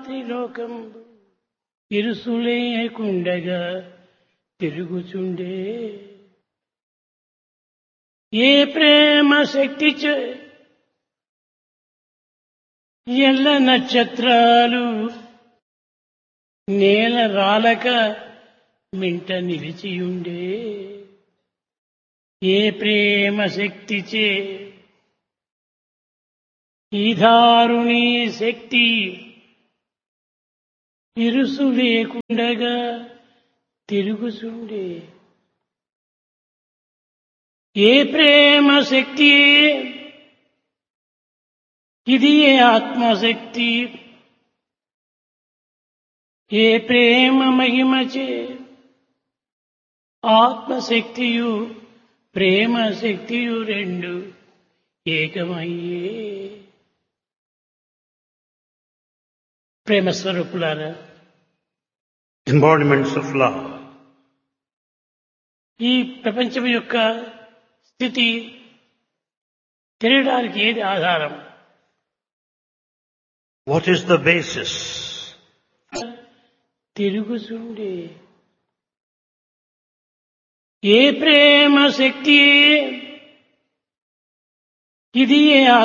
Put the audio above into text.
త్రిలోకం ఇరుసులేకుండగా తిరుగుచుండే ఏ ప్రేమ శక్తి చే ఎల్ల నక్షత్రాలు నేల రాలక మింట నిలిచియుండే ఏ ప్రేమ శక్తిచే ఈ దారుణి శక్తి ఇరుసు లేకుండగా తిరుగుచుండే ఏ ప్రేమ శక్తి ఇది ఏ ఆత్మశక్తి ఏ ప్రేమ మహిమచే ఆత్మశక్తియు ప్రేమ శక్తియు రెండు ఏకమయ్యే ప్రేమ స్వరూపులారా embodiments of love. ఈ ప్రపంచం యొక్క స్థితి తెలియడానికి ఏది ఆధారం What is the basis? తిరుగుచుండే ఏ ప్రేమ శక్తి ఇది ఏ